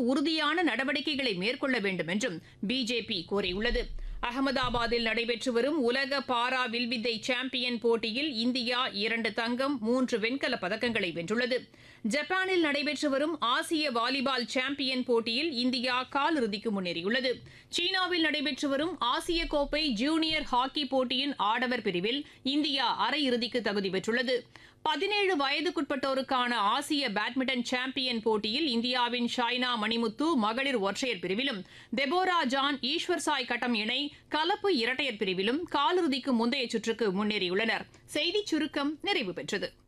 உறுதியான நடவடிக்கைகளை மேற்கொள்ள வேண்டும் என்றும் பிஜேபி கூறியுள்ளது அகமதாபாத்தில் நடைபெற்று வரும் உலக பாரா வில்வித்தை சாம்பியன் போட்டியில் இந்தியா இரண்டு தங்கம் மூன்று வெண்கலப் பதக்கங்களை வென்றுள்ளது ஜப்பானில் நடைபெற்று வரும் ஆசிய வாலிபால் சாம்பியன் போட்டியில் இந்தியா காலிறுதிக்கு முன்னேறியுள்ளது சீனாவில் நடைபெற்று வரும் ஆசிய கோப்பை ஜூனியர் ஹாக்கி போட்டியின் ஆடவர் பிரிவில் இந்தியா அரையிறுதிக்கு தகுதி பெற்றுள்ளது பதினேழு வயதுக்குட்பட்டோருக்கான ஆசிய பேட்மிண்டன் சாம்பியன் போட்டியில் இந்தியாவின் ஷாய்னா மணிமுத்து மகளிர் ஒற்றையர் பிரிவிலும் தெபோரா ஜான் ஈஸ்வர் சாய் கட்டம் இணை கலப்பு இரட்டையர் பிரிவிலும் காலிறுதிக்கு முந்தைய சுற்றுக்கு முன்னேறியுள்ளனர் செய்திச் சுருக்கம் நிறைவு பெற்றது